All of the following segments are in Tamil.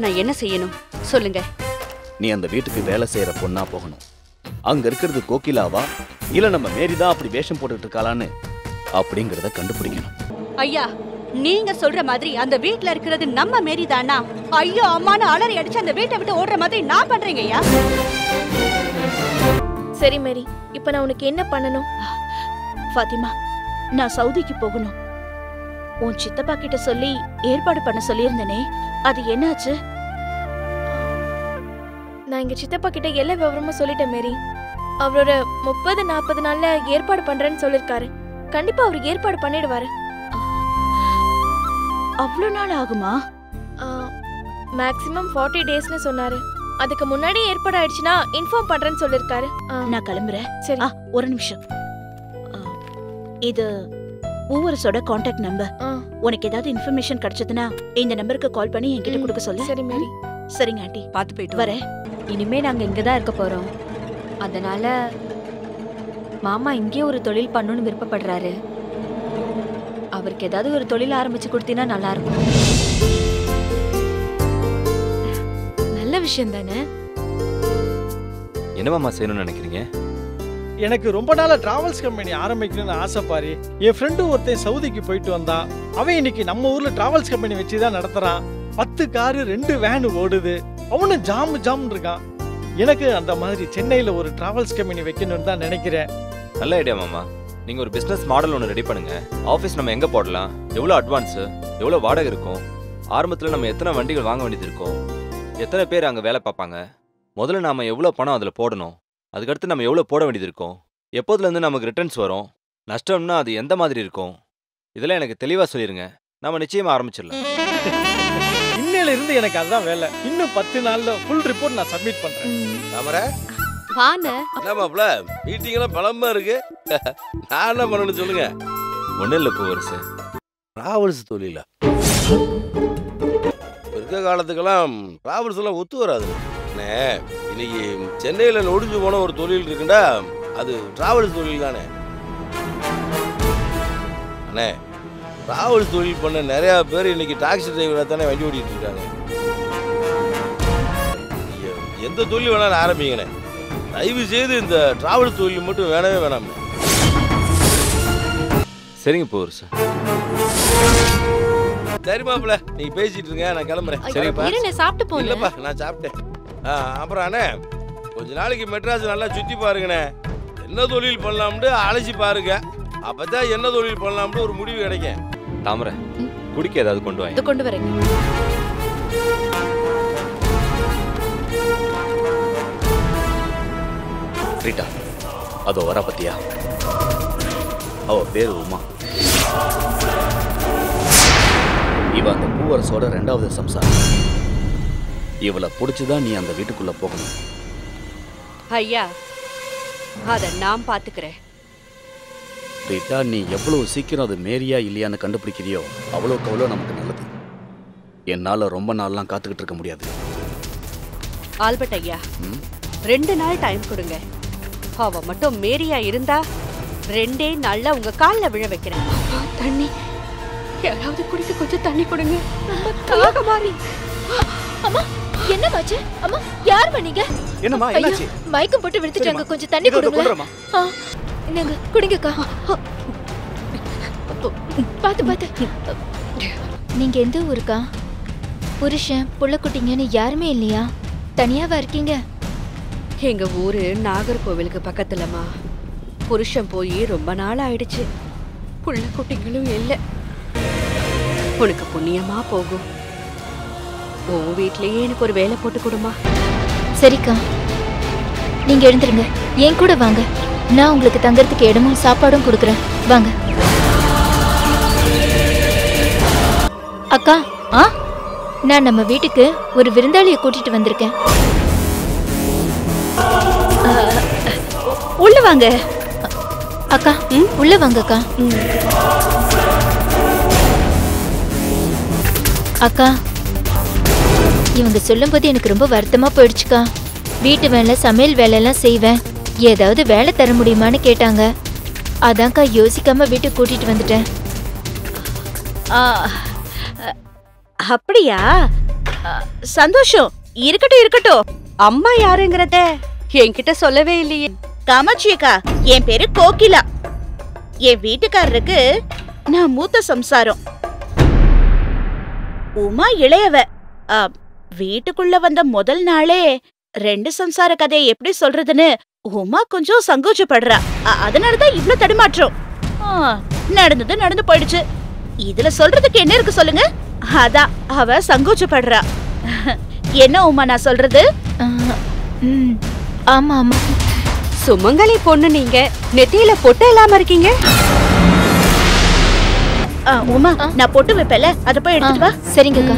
நான் என்ன செய்யணும் சொல்லுங்க நீ அந்த வீட்டுக்கு வேலை செய்யற பொண்ணா போகணும் அங்க இருக்கிறது கோகிலாவா இல்ல நம்ம மேரி தான் அப்படி வேஷம் போட்டுட்டு இருக்காளான்னு அப்படிங்கறத கண்டுபிடிக்கணும் ஐயா நீங்க சொல்ற மாதிரி அந்த வீட்ல இருக்கிறது நம்ம மேரி தானா ஐயோ அம்மான்னு அலறி அடிச்சு அந்த வீட்டை விட்டு ஓடுற மாதிரி நான் பண்றேங்க ஐயா சரி மேரி இப்போ நான் உனக்கு என்ன பண்ணணும் ஃபாத்திமா நான் சவுதிக்கு போகணும் உன் சித்தப்பா கிட்ட சொல்லி ஏற்பாடு பண்ண சொல்லியிருந்தனே அது என்னாச்சு நான் எங்க சித்தப்பா கிட்ட எல்லா விவரமும் சொல்லிட்டேன் மேரி அவரோட முப்பது நாற்பது நாள்ல ஏற்பாடு பண்றேன்னு சொல்லிருக்காரு கண்டிப்பா அவர் ஏற்பாடு பண்ணிடுவாரு அவ்வளோ நாள் ஆகுமா மேக்ஸிமம் ஃபார்ட்டி டேஸ்னு சொன்னாரு அதுக்கு முன்னாடி ஏற்பாடு ஆயிடுச்சுன்னா இன்ஃபார்ம் பண்றேன்னு சொல்லிருக்காரு ஆ, நான் கிளம்புறேன் சரி ஆ ஒரு நிமிஷம் ஆ, இது ஊவரசோட காண்டாக்ட் நம்பர் ஆ, உனக்கு ஏதாவது இன்ஃபர்மேஷன் கிடைச்சதுன்னா இந்த நம்பருக்கு கால் பண்ணி என்கிட்ட ம், கொடுக்க சொல்லு சரி மேரி சரிங்க ஆண்டி பாத்து போயிட்டு வரேன் இனிமே நாங்க இங்க தான் இருக்க போறோம் அதனால மாமா இங்கே ஒரு தொழில் பண்ணணும்னு விருப்பப்படுறாரு அவருக்கு ஏதாவது ஒரு தொழில் ஆரம்பிச்சு கொடுத்தீங்கன்னா நல்லா இருக்கும் நல்ல விஷயம் தானே என்னவாம்மா செய்யணும்னு நினைக்கிறீங்க எனக்கு ரொம்ப நாளா டிராவல்ஸ் கம்பெனி ஆரம்பிக்கணும்னு ஆசைப்பாரு என் ஃப்ரெண்டு ஒருத்தன் சவுதிக்கு போயிட்டு வந்தான் அவன் இன்னைக்கு நம்ம ஊர்ல டிராவல்ஸ் கம்பெனி வச்சு தான் நடத்துறான் பத்து காரு ரெண்டு வேனு ஓடுது அவனும் ஜாம் ஜாம் இருக்கான் எனக்கு அந்த மாதிரி சென்னையில ஒரு டிராவல்ஸ் கம்பெனி வைக்கணும்னு தான் நினைக்கிறேன் நல்ல ஐடியா மாமா நீங்க ஒரு பிசினஸ் மாடல் ஒன்று ரெடி பண்ணுங்க ஆஃபீஸ் நம்ம எங்க போடலாம் எவ்வளோ அட்வான்ஸ் எவ்வளோ வாடகை இருக்கும் ஆரம்பத்தில் நம்ம எத்தனை வண்டிகள் வாங்க வேண்டியது இருக்கும் எத்தனை பேர் அங்கே வேலை பார்ப்பாங்க முதல்ல நாம எவ்வளோ பணம் அதில் போடணும் அதுக்கடுத்து நம்ம எவ்வளோ போட வேண்டியது இருக்கும் எப்போதுலேருந்து நமக்கு ரிட்டர்ன்ஸ் வரும் நஷ்டம்னா அது எந்த மாதிரி இருக்கும் இதெல்லாம் எனக்கு தெளிவாக சொல்லிடுங்க நம்ம நிச்சயமாக ஆரம்பிச்சிடலாம் இன்னையில இருந்து எனக்கு அதுதான் வேலை இன்னும் பத்து நாள்ல ஃபுல் ரிப்போர்ட் நான் சப்மிட் பண்றேன் தாமரை வான என்ன மாப்ள மீட்டிங் எல்லாம் பலமா இருக்கு நான் என்ன பண்ணணும் சொல்லுங்க ஒன்றும் இல்லை பூவரசு டிராவல்ஸ் தொழிலா இப்ப இருக்க காலத்துக்கெல்லாம் டிராவல்ஸ் எல்லாம் ஒத்து வராது அண்ணே இன்னைக்கு சென்னையில ஒடிஞ்சு போன ஒரு தொழில் இருக்குண்டா அது டிராவல்ஸ் தொழில் தானே அண்ணே டிராவல்ஸ் தொழில் பண்ண நிறைய பேர் இன்னைக்கு டாக்ஸி டிரைவரா தானே வண்டி ஓட்டிட்டு இருக்காங்க நீங்க எந்த தொழில் வேணாலும் ஆரம்பிங்கண்ணே தயவு செய்து இந்த டிராவல்ஸ் தொழில் மட்டும் வேணவே வேணாம் சரிங்க பூவரசு சரி மாப்பிள நீங்க பேசிட்டு இருங்க நான் கிளம்புறேன் சரிப்பா. இருங்க சாப்பிட்டு போங்க இல்லப்பா நான் சாப்பிட்டேன் ஆ, அப்புறம் அண்ணே கொஞ்ச நாளைக்கு மெட்ராஸ் நல்லா சுத்தி பாருங்கண்ணே என்ன தொழில் பண்ணலாம்னு அழைச்சி பாருங்க அப்பதான் என்ன தொழில் பண்ணலாம்னு ஒரு முடிவு கிடைக்கும் தாமரை குடிக்க ஏதாவது கொண்டு வாங்க இது கொண்டு வரேங்க ரீட்டா அதோ வர பத்தியா அவ பேரு உமா இவ அந்த பூவரசோட ரெண்டாவது சம்சாரம் இவளை பிடிச்சுதான் நீ அந்த வீட்டுக்குள்ள போகணும் ஐயா அத நான் பாத்துக்கிறேன் ரீட்டா நீ எவ்வளவு சீக்கிரம் அது மேரியா இல்லையான்னு கண்டுபிடிக்கிறியோ அவ்வளோக்கு அவ்வளோ நமக்கு நல்லது என்னால ரொம்ப நாள்லாம் காத்துக்கிட்டு இருக்க முடியாது ஆல்பர்ட் ஐயா ம்? ரெண்டு நாள் டைம் கொடுங்க அவ மட்டும் மேரியா இருந்தா ரெண்டே நாள்ல உங்க கால்ல விழ வைக்கிறேன் தண்ணி யாராவது குடிக்க கொஞ்சம் தண்ணி கொடுங்க ரொம்ப தாகமா இருக்கு. அம்மா என்னமாச்சு அம்மா யார் பண்ணீங்க என்னம்மா ஐயோ மயக்கம் போட்டு விழுத்துட்டாங்க கொஞ்சம் தண்ணி கொடுங்க ஆ, இந்தாங்க குடிங்கக்கா பாத்து பாத்து நீங்க எந்த ஊருக்கா புருஷன் புள்ள குட்டிங்கன்னு யாருமே இல்லையா தனியாவா இருக்கீங்க எங்க ஊரு நாகர்கோவிலுக்கு பக்கத்துலமா புருஷன் போய் ரொம்ப நாள் ஆயிடுச்சு புள்ள குட்டிங்களும் இல்ல உனக்கு புண்ணியமா போகும் உன் வீட்லயே எனக்கு ஒரு வேலை போட்டு கொடுமா சரிக்கா நீங்க எழுந்துருங்க என் கூட வாங்க நான் உங்களுக்கு தங்கறதுக்கு இடமும் சாப்பாடும் கொடுக்குறேன் வாங்க அக்கா ஆ நான் நம்ம வீட்டுக்கு ஒரு விருந்தாளியை கூட்டிட்டு வந்திருக்கேன் உள்ள வாங்க அக்கா உள்ள வாங்க அக்கா அக்கா இவங்க சொல்லும்போது எனக்கு ரொம்ப வருத்தமா போயிடுச்சுக்கா வீட்டு வேலை சமையல் வேலையெல்லாம் செய்வேன் ஏதாவது வேலை தர முடியுமான்னு கேட்டாங்க அதான்க்கா யோசிக்காம வீட்டுக்கு கூட்டிட்டு வந்துட்டேன் ஆ, அப்படியா சந்தோஷம் இருக்கட்டும் இருக்கட்டும் அம்மா யாருங்கிறத என்கிட்ட சொல்லவே இல்லையே காமாட்சி அக்கா என் பேரு கோகிலா என் வீட்டுக்காரருக்கு நான் மூத்த சம்சாரம் உமா இளையவ அ, வீட்டுக்குள்ள வந்த முதல் நாளே ரெண்டு சம்சார கதையை எப்படி சொல்றதுன்னு உமா கொஞ்சம் சங்கோச்சப்படுறா அ- அதனாலதான் இவ்ளோ தடுமாற்றம் ஆ, நடந்தது நடந்து போயிடுச்சு இதுல சொல்றதுக்கு என்ன இருக்கு சொல்லுங்க அதான் அவ சங்கோச்சப்படுறா என்ன உமா நான் சொல்றது ஆ, ம், ஆமா ஆமா சுமங்கலி பொண்ணு நீங்க நெத்தியில பொட்டு இல்லாம இருக்கீங்க ஆ, உமா ஆ. நான் பொட்டு வைப்பேல அத போய் எடுத்துட்டு வா சரிங்கக்கா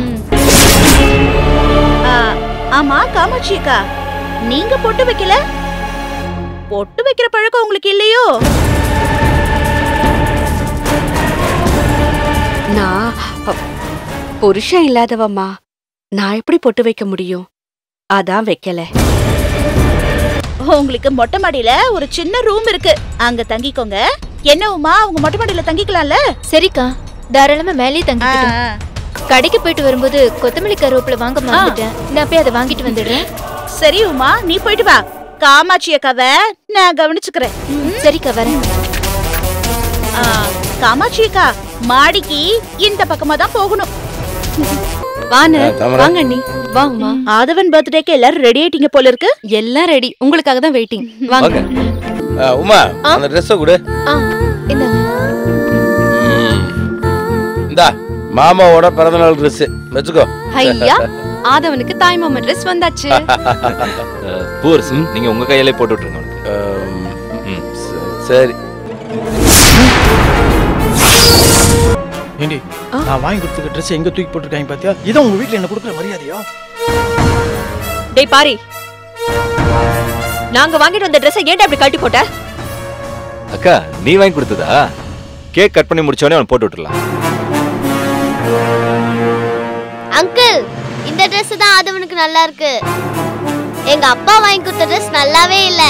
ஆ, ஆமா காமாட்சி அக்கா நீங்க பொட்டு வைக்கல பொட்டு வைக்கிற பழக்கம் உங்களுக்கு இல்லையோ நான் அ, புருஷன் இல்லாதவம்மா நான் எப்படி பொட்டு வைக்க முடியும் அதான் வைக்கல உங்களுக்கு மொட்டை மாடியில ஒரு சின்ன ரூம் இருக்கு அங்க தங்கிக்கோங்க என்ன உமா உங்க மொட்டை மாடியில தங்கிக்கலாம்ல சரிக்கா தாராளமா மேலேயே ஆ, தங்கிக்கிட்டோம் ஆ. கடைக்கு போயிட்டு வரும்போது கொத்தமல்லி கருவேப்பிலை வாங்க மறந்துட்டேன் நான் போய் அதை வாங்கிட்டு வந்துடுறேன் சரி உமா நீ போயிட்டு வா காமாட்சி அக்காவை நான் கவனிச்சுக்கிறேன் ம், சரிக்கா வரேன் ஆ, காமாட்சி அக்கா மாடிக்கு இந்த பக்கமா தான் போகணும் வானு ஆ, தாமரை. வாங்க அண்ணி வாங்கம்மா ஆதவன் பர்த்டேக்கு எல்லாரும் ரெடி ஆயிட்டீங்க போல இருக்கு எல்லாம் ரெடி உங்களுக்காக தான் வெயிட்டிங் வாங்க வாங்க ஆ, உமா அந்த ட்ரெஸ்ஸை கொடு ஆ இந்தாங்க ம். இந்தா மாமாவோட பிறந்தநாள் ட்ரெஸ் வச்சுக்கோ ஐயா ஆதவனுக்கு தாய் மாமா ட்ரெஸ் வந்தாச்சு பூர்ஸ் நீங்க உங்க கையிலே போட்டு விட்டுருங்க அவனுக்கு ஆம், ம். ச- சரி ஏண்டி ஆ? நான் வாங்கி கொடுத்துருக்க ட்ரெஸ் எங்க தூக்கி போட்டிருக்காங்க பாத்தியா இதான் உங்க வீட்ல என்ன கொடுக்குற மரியாதையா டேய் பாரி நாங்க வாங்கிட்டு வந்த ட்ரெஸ்ஸை ஏன்டா அப்படி கழட்டி போட்ட அக்கா நீ வாங்கி கொடுத்ததா கேக் கட் பண்ணி முடிச்ச உடனே அவன் போட்டு விட்டுறலாம் அங்கிள் இந்த Dress தான் ஆதவனுக்கு நல்லா இருக்கு எங்க அப்பா வாங்கி கொடுத்த Dress நல்லாவே இல்ல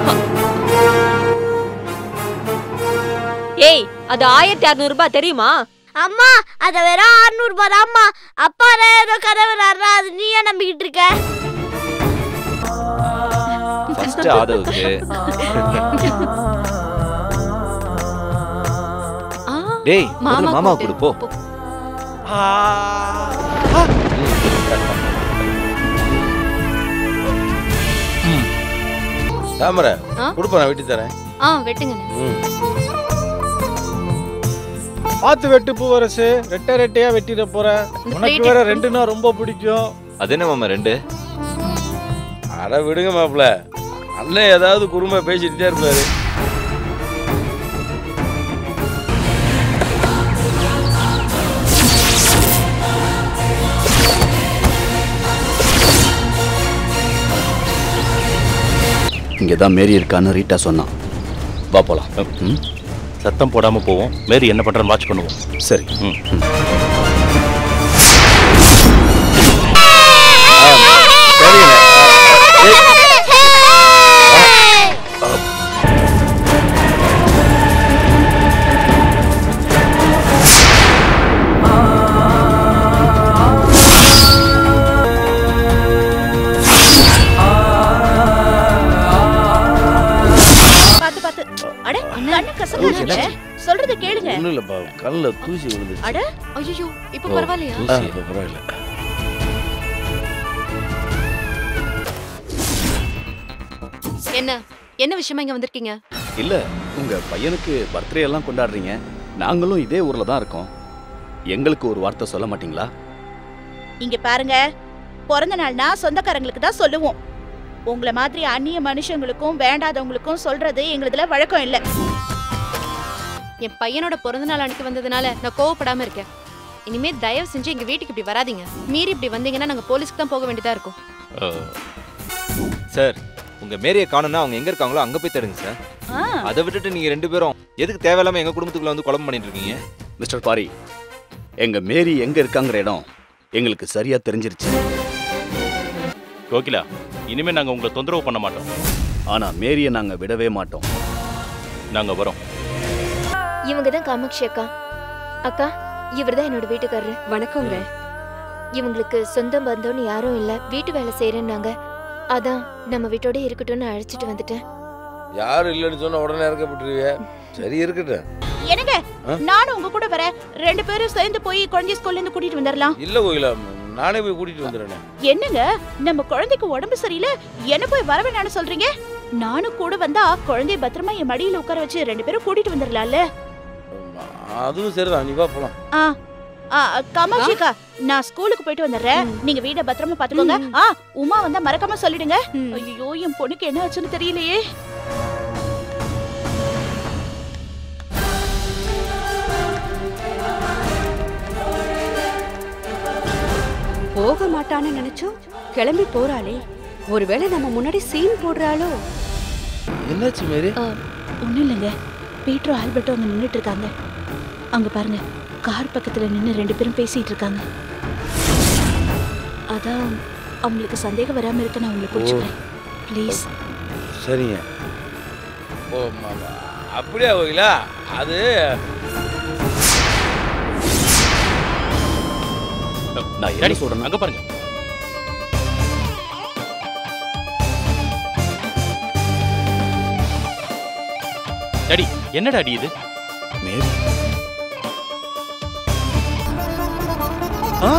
ஏய் அது ஆயிரத்தி அறுநூறு ரூபாய் தெரியுமா அம்மா அத வெறும் 600 ரூபாய் தான்மா அப்பா தான் ஏதோ கதை விடுறாரா அது நீயா நம்பிக்கிட்டு இருக்க ஃபர்ஸ்ட் ஆதவுக்கு ஆ, டேய் முதல்ல மாமா கொடு போ தாமரை ஆ? கொடுப்பா நான் வெட்டி தரேன் ஆ வெட்டுங்க ம். பார்த்து வெட்டு பூவரசு ரெட்டை ரெட்டையா வெட்டிட போற இந்த உனக்கு plate வேற எடுத்து ரெண்டுனா ரொம்ப பிடிக்கும் அது என்ன மாமா ரெண்டு அட விடுங்க மாப்பிள அண்ணன் ஏதாவது குறும்ப பேசிட்டே இருப்பாரு இங்கே தான் மேரி இருக்கான்னு ரீட்டா சொன்னான் வா போலாம் ம் சத்தம் போடாம போவோம் மேரி என்ன பண்றன்னு வாட்ச் பண்ணுவோம் சரி ம். பாத்து பாத்து அட கண்ணு கசக்குது சொல்றத கேளுங்க ஒன்றும் இல்லைப்பா கல்லில் தூசி விழுந்துச்சு அட ஐயோ இப்ப ஓ, பரவாயில்லையா ஆ, தூசி. இப்ப பரவாயில்ல என்ன என்ன விஷயமா இங்க வந்திருக்கீங்க இல்ல உங்க பையனுக்கு பர்த்டே எல்லாம் கொண்டாடுறீங்க நாங்களும் இதே ஊர்ல தான் இருக்கோம் எங்களுக்கு ஒரு வார்த்தை சொல்ல மாட்டீங்களா இங்க பாருங்க பிறந்த நாள்னா சொந்தக்காரங்களுக்கு தான் சொல்லுவோம் உங்கள மாதிரி அந்நிய மனுஷங்களுக்கும் வேண்டாதவங்களுக்கும் சொல்றது எங்களுதுல வழக்கம் இல்ல என் பையனோட பிறந்த நாள் அன்னைக்கு வந்ததுனால நான் கோவப்படாம இருக்கேன் இனிமே தயவு செஞ்சு எங்க வீட்டுக்கு இப்படி வராதீங்க மீறி இப்படி வந்தீங்கன்னா நாங்க போலீஸ்க்கு தான் போக வேண்டியதா இருக்கும் சார் உங்க மேரியை காணும்னா அவங்க எங்க இருக்காங்களோ அங்க போய் தேடுங்க சார் ஆ, அதை விட்டுட்டு நீங்க ரெண்டு பேரும் எதுக்கு தேவையில்லாம எங்க குடும்பத்துக்குள்ள வந்து குழம்பு பண்ணிட்டு இருக்கீங்க மிஸ்டர் பாரி எங்க மேரி எங்க இருக்காங்கிற இடம் எங்களுக்கு சரியா தெரிஞ்சிருச்சு கோகிலா இனிமே நாங்க உங்களை தொந்தரவு பண்ண மாட்டோம் ஆனா மேரியை நாங்க விடவே மாட்டோம் நாங்க வரோம் இவங்க தான் காமாட்சி அக்கா அக்கா இவர் தான் என்னோட வீட்டுக்காரரு வணக்கங்க இவங்களுக்கு சொந்தம் பந்தம்னு யாரும் இல்ல வீட்டு வேலை செய்யறேன்னாங்க அதான் நம்ம வீட்டோட இருக்கட்டும்னு அழைச்சிட்டு வந்துட்டேன் யாரும் இல்லைன்னு சொன்னா உடனே இறக்கப்பட்டுருவிய சரி இருக்கட்டும் என்னங்க ஆ? நானும் உங்க கூட வரேன் ரெண்டு பேரும் சேர்ந்து போய் குழந்தை ஸ்கூல்ல இருந்து கூட்டிட்டு வந்துடலாம் இல்ல கோகிலா நானே போய் கூட்டிட்டு வந்துடுறேன் என்னங்க நம்ம குழந்தைக்கு உடம்பு சரியில்லை என்ன போய் வர வேணாம்னு சொல்றீங்க நானும் கூட வந்தா குழந்தைய பத்திரமா என் மடியில உட்கார வச்சு ரெண்டு பேரும் கூட்டிட்டு வந்துடலாம்ல அதுவும் சரிதான் நீ வா போலாம் ஆ ஆ, காமாட்சிக்கா நான் ஸ்கூலுக்கு போயிட்டு வந்துடுறேன் நீங்க வீட பத்திரமா பாத்துக்கோங்க ஆ உமா வந்தா மறக்காம சொல்லிடுங்க ம். ஐயோ என் பொண்ணுக்கு என்ன ஆச்சுன்னு தெரியலையே போக மாட்டான்னு நினைச்சோம் கிளம்பி போறாளே ஒருவேளை நம்ம முன்னாடி சீன் போடுறாளோ என்னாச்சு மேரி ஒண்ணும் இல்லைங்க பீட்ரோ ஆல்பர்ட்டோ அங்க நின்னுட்டு இருக்காங்க அங்க பாருங்க கார் பக்கத்துல நின்னு ரெண்டு பேரும் பேசிட்டு இருக்காங்க அதான் அவங்களுக்கு சந்தேகம் வராம இருக்க நான் உங்களை பிடிச்சிக்கிறேன் ப்ளீஸ் சரிங்க ஓ ம- ம- அப்படியா கோகிலா அது நான் என்ன டாடி சொல்றேன் அங்க பாருங்க டாடி என்ன டாடி இது மேரி ஆ?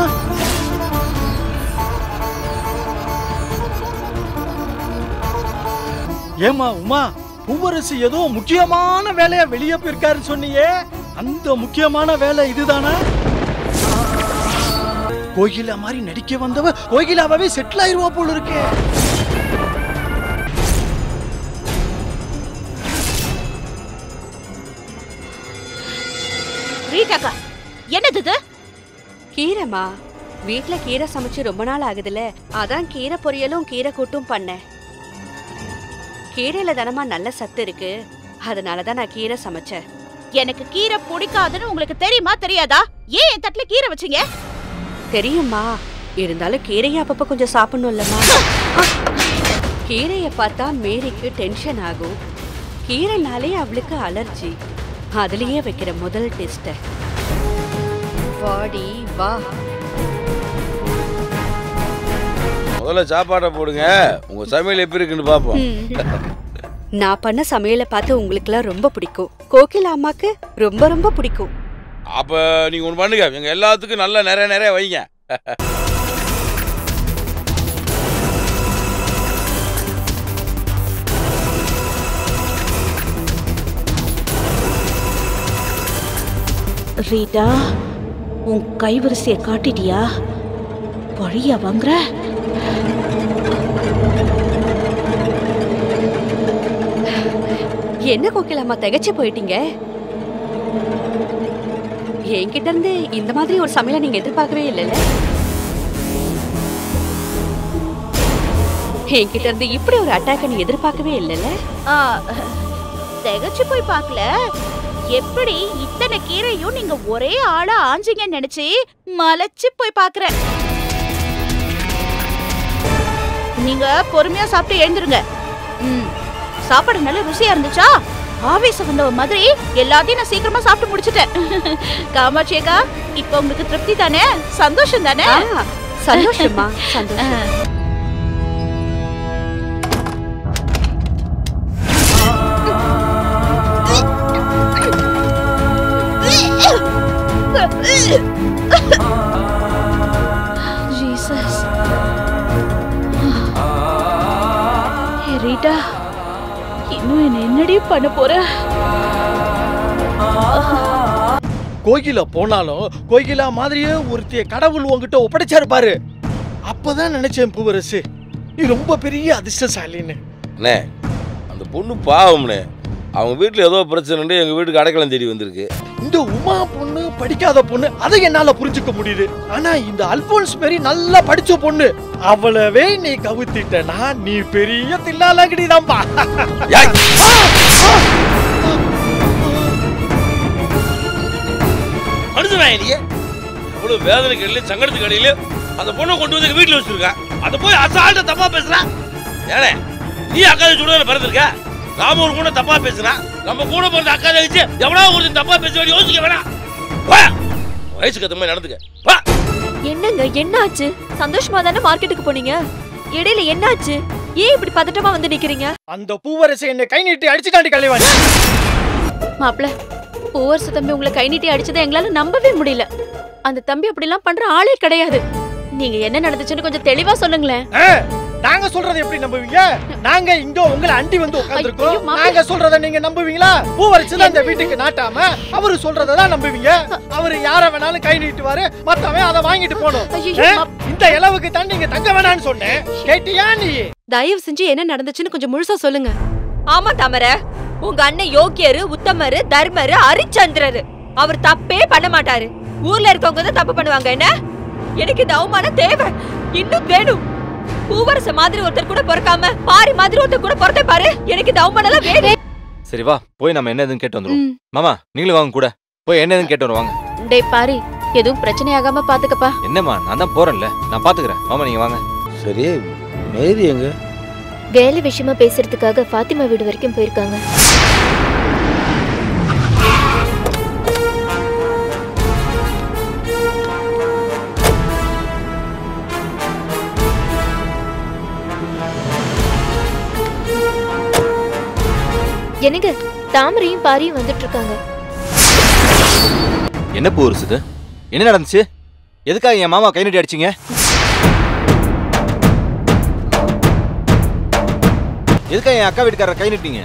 ஏமா உமா பூவரசு ஏதோ முக்கியமான வேலையா வெளியே போயிருக்காருன்னு சொன்னியே அந்த முக்கியமான வேலை இதுதானா கோகிலா மாதிரி நடிக்க வந்தவ கோகிலாவே செட்டில் ஆயிருவா போல இருக்கே ரீட்டாக்கா என்னது இது கீரைமா வீட்ல கீரை சமைச்சு ரொம்ப நாள் ஆகுதுல அதான் கீரை பொரியலும் கீரை கூட்டும் பண்ணேன் கீரையில தானமா நல்ல சத்து இருக்கு அதனால தான் நான் கீரை சமைச்சேன் எனக்கு கீரை பிடிக்காதுன்னு உங்களுக்கு தெரியுமா தெரியாதா ஏன் என் தட்டுல கீரை வச்சீங்க தெரியுமா இருந்தாலும் கீரையை அப்பப்ப கொஞ்சம் சாப்பிடணும்லம்மா கீரையை பார்த்தா மேரிக்கு டென்ஷன் ஆகும் கீரைனாலே அவளுக்கு அலர்ஜி அதுலயே வைக்கிற முதல் டெஸ்ட வாடி வா முதல்ல சாப்பாடை போடுங்க உங்க சமையல் எப்படி இருக்குன்னு பாப்போம் நான் பண்ண சமையலை பார்த்து உங்களுக்குலாம் ரொம்ப பிடிக்கும் கோகிலா அம்மாக்கு ரொம்ப ரொம்ப பிடிக்கும் அப்ப நீங்க ஒண்ணு பண்ணுங்க எங்க எல்லாத்துக்கும் நல்லா நிறைய நிறைய வைங்க ரீட்டா உன் கைவரிசைய காட்டிட்டியா பழியா வாங்குற என்ன கோகிலா அம்மா திகைச்சு போயிட்டீங்க என்கிட்ட இருந்து இந்த மாதிரி ஒரு சமையலை நீங்க எதிர்பார்க்கவே இல்லைல்ல என்கிட்ட இருந்து இப்படி ஒரு அட்டாக்க நீ எதிர்பார்க்கவே இல்லைல்ல ஆ, திகைச்சு போய் பார்க்கல எப்படி இத்தனை கீரையும் நீங்க ஒரே ஆளா ஆஞ்சீங்கன்னு நினைச்சு மலைச்சு போய் பார்க்கறேன் நீங்க பொறுமையா சாப்பிட்டு எழுந்துருங்க ம் சாப்பாடு நல்ல ருசியா இருந்துச்சா ஆவேசம் வந்தவ மாதிரி எல்லாத்தையும் நான் சீக்கிரமா சாப்பிட்டு முடிச்சிட்டேன் காமாட்சியக்கா இப்போ உங்களுக்கு திருப்தி தானே சந்தோஷம் தானே ஆ, சந்தோஷமா சந்தோஷம் ஜீசஸ் ஹே ரீட்டா இன்னும் என்ன என்னடி பண்ண போற கோகிலா போனாலும் கோகிலா மாதிரியே ஒருத்திய கடவுள் உன்கிட்ட ஒப்படைச்சாரு பாரு அப்பதான் நினைச்சேன் பூவரசு நீ ரொம்ப பெரிய அதிர்ஷ்டசாலின்னு அண்ணே அந்த பொண்ணு பாவம்ண்ணே அவங்க வீட்டில் ஏதோ பிரச்சனை எங்கள் வீட்டுக்கு அடைக்கலம் தேடி வந்திருக்கு இந்த உமா பொண்ணு படிக்காத பொண்ணு அதை என்னால புரிஞ்சுக்க முடியுது ஆனா இந்த அல்போன்ஸ் மாரி நல்லா படிச்ச பொண்ணு அவ்வளவே நீ கவுத்திட்டனா நீ பெரிய தில்லாலங்கடிதான்பா ஏய், மனுஷனா நீ எவ்வளோ வேதனைக்கு இடையில சங்கடத்துக்கு இடையில அந்த பொண்ணை கொண்டு வந்து எங்கள் வீட்டில் வச்சிருக்கா அதை போய் அசால்ட்ட தப்பா பேசுறா ஏனே நீ அக்கா சுடுதல பிறந்திருக்க நாம ஒரு கூட தப்பா பேசுறா நம்ம கூட பிறந்த அக்கா வச்சு எவ்வளோ ஒருத்தன் தப்பா பேச வேண்டிய யோசிக்க வேணாம் வா வயசுக்கு ஏற்ற மாதிரி நடந்துக்க வா என்னங்க என்ன ஆச்சு சந்தோஷமா தானே மார்க்கெட்டுக்கு போனீங்க இடையில என்ன ஆச்சு ஏன் இப்படி பதட்டமா வந்து நிக்கிறீங்க அந்த பூவரசை என்னை கை நீட்டி அடிச்சுட்டாண்டி கலைவாணி மாப்பிள பூவரசு தம்பி உங்களை கை நீட்டி அடிச்சதை எங்களால நம்பவே முடியல அந்த தம்பி அப்படிலாம் பண்ற ஆளே கிடையாது நீங்க என்ன நடந்துச்சுன்னு கொஞ்சம் தெளிவா சொல்லுங்களேன் நாங்க சொல்றதை எப்படி நம்புவீங்க நாங்க இங்க உங்களை அண்டி வந்து ஐயோ, உட்கார்ந்திருக்கோம் மாப்பிள்ளை. நாங்க சொல்றதை நீங்க நம்புவீங்களா பூவரசு தான் இந்த வீட்டுக்கு நாட்டாம அவரு சொல்றதை தான் நம்புவீங்க அவரு யார வேணாலும் கை நீட்டுவாரு மத்தவன் அதை வாங்கிட்டு போகணும் ஐயோ, ஆ? மாப்- இந்த இளவுக்கு தான் நீங்க தங்க வேணாம்னு சொன்னேன் கேட்டியா நீ தயவு செஞ்சு என்ன நடந்துச்சுன்னு கொஞ்சம் முழுசா சொல்லுங்க ஆமா தாமர உங்க அண்ணன் யோக்கியரு உத்தமரு தர்மரு ஹரிச்சந்திரரு அவர் தப்பே பண்ண மாட்டாரு ஊர்ல இருக்கவங்க தான் தப்பு பண்ணுவாங்க என்ன எனக்கு இந்த அவமானம் தேவை இன்னும் வேணும் பூவரச மாதிரி ஒருத்தர் கூட பிறக்காம பாரி மாதிரி ஒருத்தர் கூட பிறந்தே பாரு எனக்கு இந்த அவமானம் எல்லாம் வேணும் சரி வா போய் நம்ம என்ன எதுன்னு கேட்டு வந்துருவோம் மாமா நீங்களும் வாங்க கூட போய் என்ன எதுன்னு கேட்டு வருவாங்க டேய் பாரி எதுவும் பிரச்சனையாகாம பாத்துக்கப்பா என்னம்மா நான் தான் போறேன்ல நான் பாத்துக்கிறேன் மாமா நீங்க வாங்க சரி மேரி எங்க வேலை விஷயமா பேசுறதுக்காக ஃபாத்திமா வீடு வரைக்கும் போயிருக்காங்க என்னங்க தாமரையும் பாரியும் வந்துட்டு இருக்காங்க என்ன பூ இது என்ன நடந்துச்சு எதுக்காக என் மாமா கை நீட்டி அடிச்சீங்க எதுக்காக என் அக்கா வீட்டுக்காரர் கை நீட்டிங்க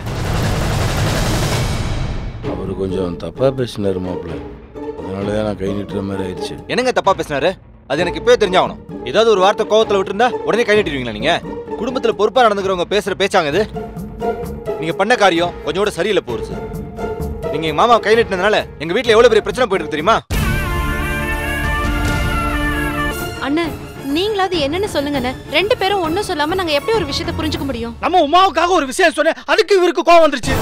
அவர் கொஞ்சம் தப்பா பேசினாரு மாப்பிள்ள அதனால தான் நான் கை நீட்டுற மாதிரி ஆயிடுச்சு என்னங்க தப்பா பேசினாரு அது எனக்கு இப்பவே தெரிஞ்சாகணும் ஏதாவது ஒரு வார்த்தை கோவத்துல விட்டுருந்தா உடனே கை நீட்டிடுவீங்களா நீங்க குடும்பத்துல பொறுப்பா நடந்துக்கிறவங்க பேசுற பேச்சாங்க இது நீங்க பண்ண காரியம் கொஞ்சம் கூட சரியில்லை போருச்சு நீங்க எங்க மாமா கை நீட்டினதுனால எங்க வீட்ல எவ்வளவு பெரிய பிரச்சனை போயிட்டு இருக்கு தெரியுமா அண்ணன் நீங்களாவது என்னன்னு சொல்லுங்கண்ணே ரெண்டு பேரும் ஒண்ணும் சொல்லாம நாங்க எப்படி ஒரு விஷயத்தை புரிஞ்சுக்க முடியும் நம்ம உமாவுக்காக ஒரு விஷயம் சொன்னேன் அதுக்கு இவருக்கு கோவம் வந்துருச்சு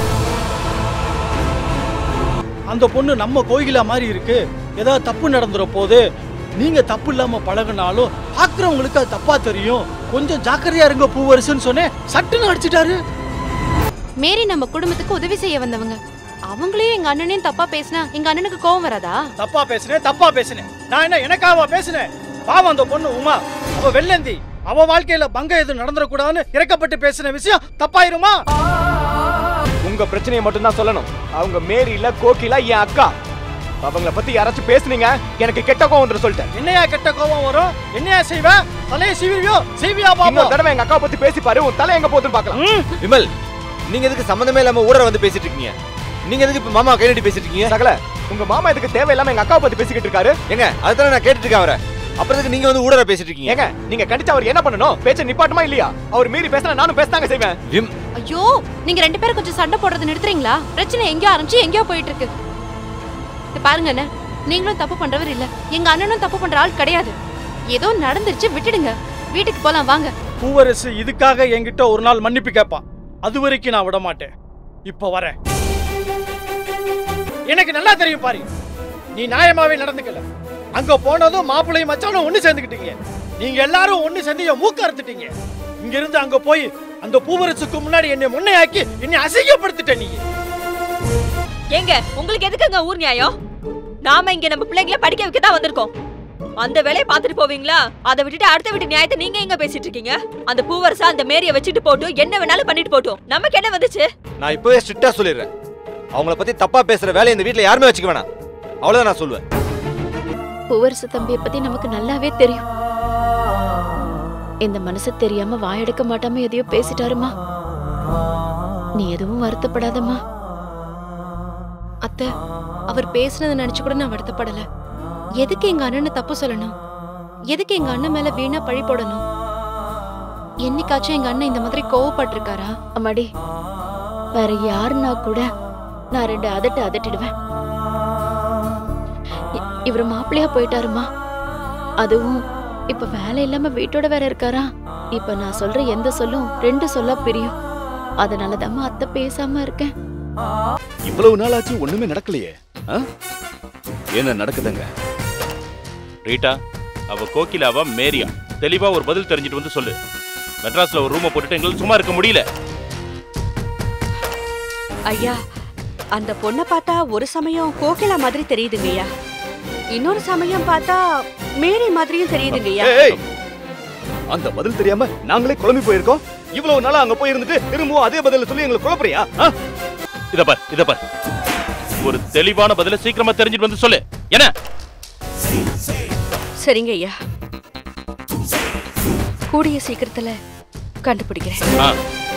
அந்த பொண்ணு நம்ம கோயிலா மாதிரி இருக்கு ஏதாவது தப்பு நடந்துற போது நீங்க தப்பு இல்லாம பழகுனாலும் பாக்குறவங்களுக்கு அது தப்பா தெரியும் கொஞ்சம் ஜாக்கிரதையா இருங்க பூவரசுன்னு சொன்னேன் சட்டுன்னு அடிச்சிட்டாரு மேரி நம்ம குடும்பத்துக்கு உதவி செய்ய வந்தவங்க அவங்களையும் எங்க அண்ணனையும் தப்பா பேசினா எங்க அண்ணனுக்கு கோவம் வராதா தப்பா பேசுனேன் தப்பா பேசுனேன் நான் என்ன எனக்காவா பேசுனேன் பாவம் அந்த பொண்ணு உமா அவ வெள்ளந்தி அவ வாழ்க்கையில பங்க எதுவும் நடந்துடக்கூடாதுன்னு இறக்கப்பட்டு பேசின விஷயம் தப்பாயிருமா உங்க பிரச்சனையை மட்டும் தான் சொல்லணும் அவங்க மேரி இல்ல கோகிலா என் அக்கா அவங்கள பத்தி யாராச்சும் பேசுனீங்க எனக்கு கெட்ட கோவம் வந்துரும் சொல்லிட்டேன் என்னையா கெட்ட கோவம் வரும் என்னையா செய்வ தலையை சீவியோ சீவியா பாப்போம் இன்னொரு தடவை எங்க அக்காவை பத்தி பேசி பாரு உன் தலை எங்க போகுதுன்னு பார்க்கலாம் விமல் நீங்க எதுக்கு சம்மந்தமே இல்லாம ஊரை வந்து பேசிட்டு இருக்கீங்க நீங்க எதுக்கு இப்ப மாமா கை நீட்டி பேசிட்டு இருக்கீங்க சகல உங்க மாமா இதுக்கு தேவையில்லாம எங்க அக்காவை பத்தி பேசிக்கிட்டு இருக்காரு ஏங்க அதுதானே நான் கேட்டுட்டு இருக்கேன் அவரை அப்புறம் எதுக்கு நீங்க வந்து ஊடற பேசிட்டு இருக்கீங்க ஏங்க நீங்க கண்டிச்சு அவர் என்ன பண்ணணும் பேச்ச நிப்பாட்டுமா இல்லையா அவர் மீறி பேசினா நானும் பேசதாங்க செய்வேன் விம் ஐயோ நீங்க ரெண்டு பேரும் கொஞ்சம் சண்டை போடுறது நிறுத்துறீங்களா பிரச்சனை எங்கேயோ ஆரம்பிச்சு எங்கேயோ போயிட்டு இருக்கு இது பாருங்க அண்ணே நீங்களும் தப்பு பண்றவர் இல்ல எங்க அண்ணனும் தப்பு பண்ற ஆள் கிடையாது ஏதோ நடந்துருச்சு விட்டுடுங்க வீட்டுக்கு போலாம் வாங்க பூவரசு இதுக்காக என்கிட்ட ஒரு நாள் மன்னிப்பு கேட்பா அது வரைக்கும் நான் விட மாட்டேன் இப்ப வரேன் எனக்கு நல்லா தெரியும் பாரு நீ நியாயமாவே நடந்துக்கல அங்க போனதும் மாப்பிள்ளையும் மச்சானும் ஒண்ணு சேர்ந்துக்கிட்டீங்க நீங்க எல்லாரும் ஒண்ணு சேர்ந்து என் மூக்க அறுத்துட்டீங்க இங்க இருந்து அங்க போய் அந்த பூவரசுக்கு முன்னாடி என்னை முன்னையாக்கி என்னை அசிங்கப்படுத்திட்ட நீ ஏங்க உங்களுக்கு எதுக்குங்க ஊர் நியாயம் நாம இங்க நம்ம பிள்ளைங்கள படிக்க வைக்க தான் வந்திருக்கோம் அந்த வேலையை பார்த்துட்டு போவீங்களா அதை விட்டுட்டு அடுத்த வீட்டு நியாயத்தை நீங்க எங்க பேசிட்டு இருக்கீங்க அந்த பூவரசா அந்த மேரிய வச்சுட்டு போட்டும் என்ன வேணாலும் பண்ணிட்டு போட்டும் நமக்கு என்ன வந்துச்சு நான் இப்பவே ஸ்ட்ரிக்டா சொல்லிடுறேன் அவங்கள பத்தி தப்பா பேசுற வேலையை இந்த வீட்ல யாருமே வச்சுக்க வேணாம் அவ்வளவுதான் நான் சொல்லுவேன் பூவரசு தம்பியை பத்தி நமக்கு நல்லாவே தெரியும் இந்த மனசு தெரியாம வாயெடுக்க மாட்டாம எதையோ பேசிட்டாருமா நீ எதுவும் வருத்தப்படாதம்மா அத்தை அவர் பேசுனதை நினைச்சு கூட நான் வருத்தப்படல எதுக்கு எங்க அண்ணனை தப்பு சொல்லணும் எதுக்கு எங்க அண்ணன் மேல வீணா பழி போடணும் என்னைக்காச்சும் எங்க அண்ணன் இந்த மாதிரி கோவப்பட்டிருக்காரா அம்மாடி வேற யாருன்னா கூட நான் ரெண்டு அதட்டு அதட்டிடுவேன் இ- இவர் மாப்பிள்ளையா போயிட்டாருமா அதுவும் இப்ப வேலை இல்லாம வீட்டோட வேற இருக்காரா இப்ப நான் சொல்ற எந்த சொல்லும் ரெண்டு சொல்லா பிரியும் அதனாலதாம்மா அத்தை பேசாம இருக்கேன் இவ்வளவு நாள் ஆச்சு ஒண்ணுமே நடக்கலையே ஆ? என்ன நடக்குதுங்க ரீட்டா அவ கோகிலாவா மேரியா தெளிவா ஒரு பதில் தெரிஞ்சுட்டு வந்து சொல்லு மெட்ராஸ்ல ஒரு ரூமை போட்டுட்டு எங்களுக்கு சும்மா இருக்க முடியல ஐயா அந்த பொண்ணை பார்த்தா ஒரு சமயம் கோகிலா மாதிரி தெரியுதுங்கய்யா இன்னொரு சமயம் பார்த்தா மேரி மாதிரியும் தெரியுதுங்கய்யா ஏய் அந்த பதில் தெரியாம நாங்களே குழம்பி போயிருக்கோம் இவ்வளவு நாளா அங்க போய் இருந்துட்டு திரும்பவும் அதே பதில சொல்லி எங்களை குழப்பறியா ஆ? இத பார் இத பார் ஒரு தெளிவான பதில சீக்கிரமா தெரிஞ்சிட்டு வந்து சொல்லு என்ன சரிங்க ஐயா கூடிய சீக்கிரத்துல கண்டுபிடிக்கிறேன் ஆ.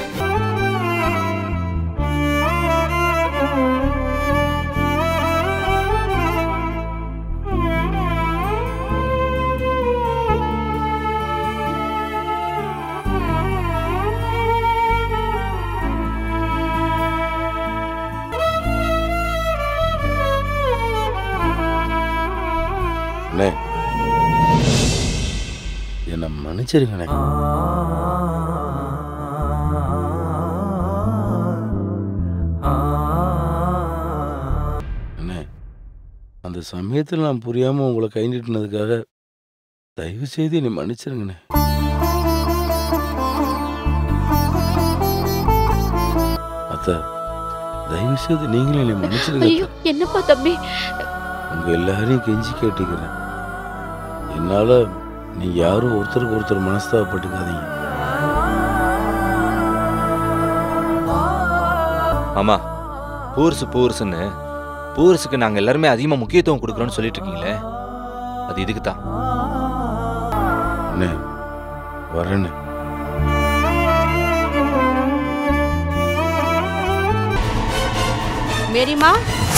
அண்ணே என்னை மன்னிச்சிருங்கண்ணே அண்ணே அந்த சமயத்தில் நான் புரியாம உங்களை கை நீட்டினதுக்காக தயவு செய்து என்னை மன்னிச்சிருங்கண்ணே அத்தை தயவு செய்து நீங்களும் என்னை மன்னிச்சிருங்க ஐயோ என்னப்பா தம்பி உங்க எல்லாரையும் கெஞ்சி கேட்டுக்கிறேன் என்னால நீ யாரும் ஒருத்தருக்கு ஒருத்தர் மனஸ்தாபப்பட்டுக்காதீங்க மாமா பூர்சு பூர்சுன்னு பூர்ஸுக்கு நாங்க எல்லாருமே அதிகமா முக்கியத்துவம் கொடுக்குறோம்னு சொல்லிட்டு இருக்கீங்களே அது இதுக்கு தான் அண்ணே வரேண்ணே மேரிமா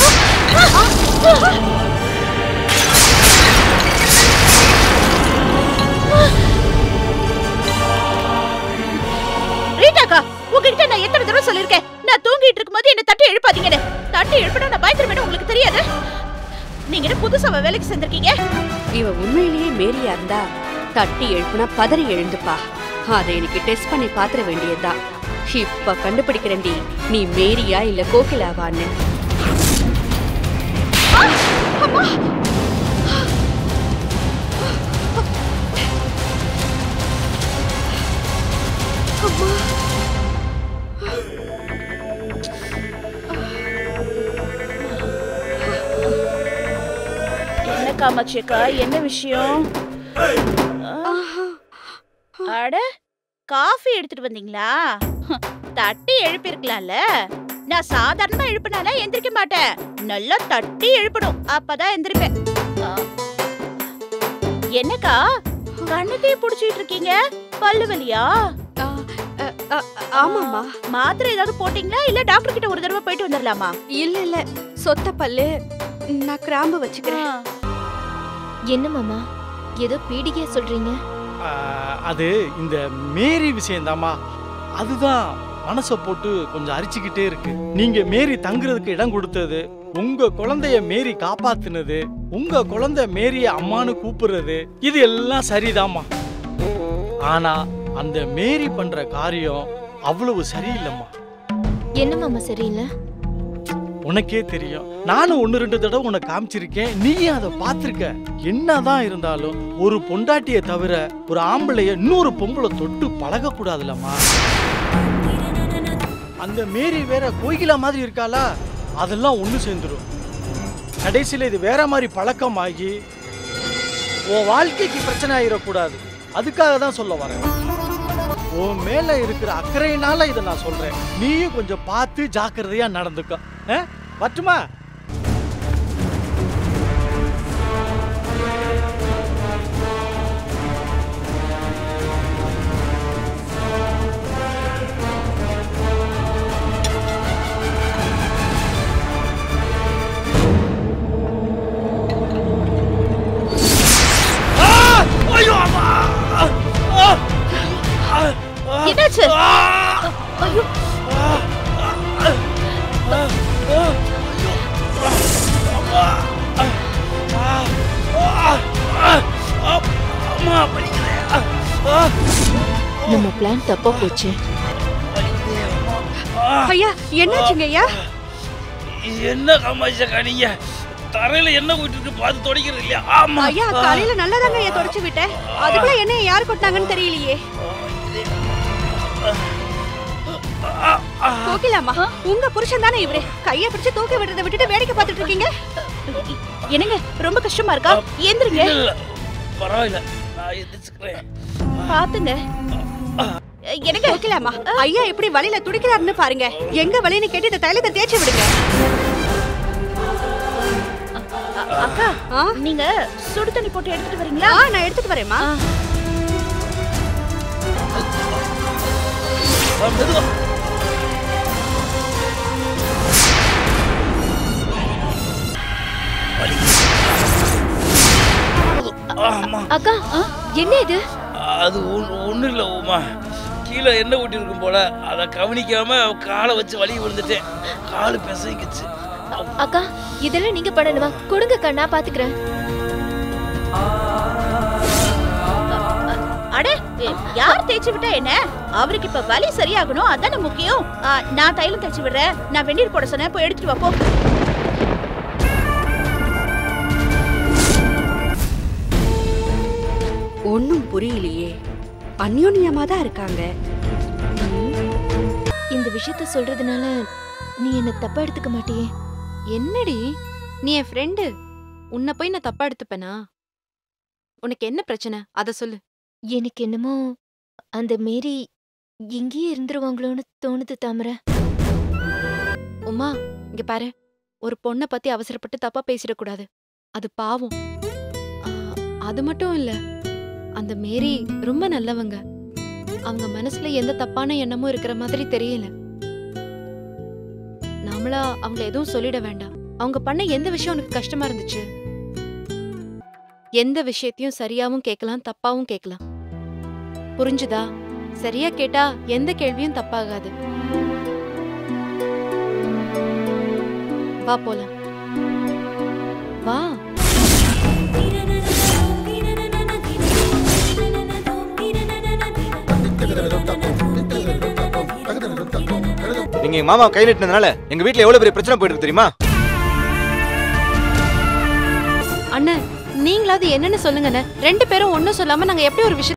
ரீட்டாக்கா உங்ககிட்ட நான் எத்தனை தடவை சொல்லிருக்கேன் நான் தூங்கிட்டு இருக்கும்போது என்ன தட்டி எழுப்பாதீங்கன்னு தட்டி எழுப்பினா நான் பயந்துருவேன்னு உங்களுக்கு தெரியாது நீங்க என்ன புதுசா வேலைக்கு சேர்ந்திருக்கீங்க இவ உண்மையிலேயே மேரியா இருந்தா தட்டி எழுப்புனா பதறி எழுந்துப்பா அதை எனக்கு டெஸ்ட் பண்ணி பாத்திர வேண்டியதுதான் இப்ப கண்டுபிடிக்கிறேன்டி நீ மேரியா இல்ல கோகிலாவான்னு என்ன காமாட்சியக்கா என்ன விஷயம் அட காஃபி எடுத்துட்டு வந்தீங்களா ஹம், தட்டி எழுப்பிருக்கலாம்ல நான் சாதாரணமா எழுப்பினால எந்திரிக்க மாட்டேன் நல்லா தட்டி எழுப்பணும் அப்பதான் எந்திரிப்பேன் ஆ. என்னக்கா கண்ணத்தையே புடிச்சிட்டு இருக்கீங்க பல்லு வலியா ஆமாமா மாத்திரை ஏதாவது போட்டீங்களா இல்ல டாக்டர் கிட்ட ஒரு தடவை போயிட்டு வந்துடலாமா இல்ல இல்ல சொத்த பல்லு நான் கிராம்பு வச்சுக்கிறேன் என்ன மாமா ஏதோ பீடிகையா சொல்றீங்க ஆ, அது இந்த மேரி விஷயம்தாம்மா அதுதான் மனசை போட்டு கொஞ்சம் அரிச்சுக்கிட்டே இருக்கு நீங்க மேரி தங்குறதுக்கு இடம் கொடுத்தது உங்க குழந்தைய மேரி காப்பாத்துனது உங்க குழந்தை மேரிய அம்மான்னு கூப்பிடுறது இது எல்லாம் சரிதாம்மா ஆனா அந்த மேரி பண்ற காரியம் அவ்வளவு சரியில்லைம்மா என்ன மாமா சரியில்லை உனக்கே தெரியும் நானும் ஒன்னு ரெண்டு தடவை உனக்கு காமிச்சிருக்கேன் நீயும் அதை பார்த்திருக்க என்னதான் இருந்தாலும் ஒரு பொண்டாட்டியை தவிர ஒரு ஆம்பளைய இன்னொரு பொம்பளை தொட்டு பழக கூடாதுலம்மா அந்த மேரி வேற கோயிலா மாதிரி இருக்காளா அதெல்லாம் ஒண்ணு சேர்ந்துடும் கடைசியில இது வேற மாதிரி பழக்கமாகி உன் வாழ்க்கைக்கு பிரச்சனை ஆயிடக்கூடாது அதுக்காக தான் சொல்ல வரேன் உன் மேல இருக்கிற அக்கறையினால இதை நான் சொல்றேன் நீயும் கொஞ்சம் பார்த்து ஜாக்கிரதையா நடந்துக்க ஆ? வரட்டுமா ஐயோ அம்மா என்னாச்சு ஐயோ அம்மா படிக்கிறேன் நம்ம பிளான் தப்பா போச்சு ஐயா என்னாச்சுங்க ஐயா என்ன காமாட்சியக்கா நீங்க தரையில என்ன போயிட்டு இருக்கு பார்த்து தொடக்கிறது இல்லையா ஆமா ஐயா காலையில நல்லதாங்க ஐயா தொடச்சு விட்டேன் அதுக்குள்ள என்ன யார் கொட்டாங்கன்னு தெரியலையே கோகிலாமா உங்க புருஷன் தானே இவரு கைய பிடிச்சு தூக்கி விடுறதை விட்டுட்டு வேடிக்கை பார்த்துட்டு இருக்கீங்க என்னங்க ரொம்ப கஷ்டமா இருக்கா எந்திரிங்க இல்ல, இல்ல. பரவாயில்ல நான் எந்திரிச்சுக்கிறேன் பாத்துங்க எனக்கு ஓகேலாமா ஐயா எப்படி வலியில துடிக்கிறாருன்னு பாருங்க எங்க வலின்னு கேட்டு இந்த தைலத்தை தேய்ச்சி விடுங்க அக்கா ஆ? நீங்க சுடு தண்ணி போட்டு எடுத்துட்டு வரீங்களா ஆ நான் எடுத்துட்டு வரேம்மா ஆ, மெதுவா வலி. ஆமா அக்கா என்ன இது அது ஒன்றும் இல்லை உமா கீழே எண்ணெய் ஊட்டி இருக்கும் போல அதை கவனிக்காம காலை வச்சு வலி விழுந்துட்டேன் காலு பிசைக்குச்சு அக்கா இதெல்லாம் நீங்க பண்ணணுமா கொடுங்க கண்ணா பாத்துக்கிறேன் அடே ஏ, யார் தேய்ச்சி விட்டா என்ன அவருக்கு இப்ப வலி சரியாகணும் அதானே முக்கியம் ஆ, நான் தைலம் தேய்ச்சி விடுறேன் நான் வெந்நீர் போட சொன்னேன் போய் எடுத்துட்டு வா போ ஒன்னும் புரியலையே அந்யோன்யமா தான் இருக்காங்க இந்த விஷயத்த சொல்றதுனால நீ என்ன தப்பா எடுத்துக்க மாட்டியே என்னடி நீ என் ஃப்ரெண்டு உன்னை போய் நான் தப்பா எடுத்துப்பேனா உனக்கு என்ன பிரச்சனை அத சொல்லு எனக்கு என்னமோ அந்த மேரி இங்கேயே இருந்துருவாங்களோன்னு தோணுது தாமரை உமா இங்க பாரு ஒரு பொண்ணை பத்தி அவசரப்பட்டு தப்பா பேசிடக்கூடாது அது பாவம் ஆ, அது மட்டும் இல்ல அந்த மேரி ரொம்ப நல்லவங்க அவங்க மனசுல எந்த தப்பான எண்ணமும் இருக்கிற மாதிரி தெரியல நாமளா அவங்கள எதுவும் சொல்லிட வேண்டாம் அவங்க பண்ண எந்த விஷயம் உனக்கு கஷ்டமா இருந்துச்சு எந்த விஷயத்தையும் சரியாவும் கேட்கலாம் தப்பாவும் கேட்கலாம் புரிஞ்சுதா சரியா கேட்டா எந்த கேள்வியும் தப்பாகாது வா போலாம் வா நீங்க எங்க மாமா கை நீட்டினதுனால எங்க வீட்ல எவ்வளவு பெரிய பிரச்சனை போயிட்டு இருக்கு தெரியுமா அண்ணன் நீங்களாவது என்னன்னு சொல்லுங்கண்ணே ரெண்டு பேரும் ஒன்னும் சொல்லாம நாங்க எப்படி ஒரு விஷயம்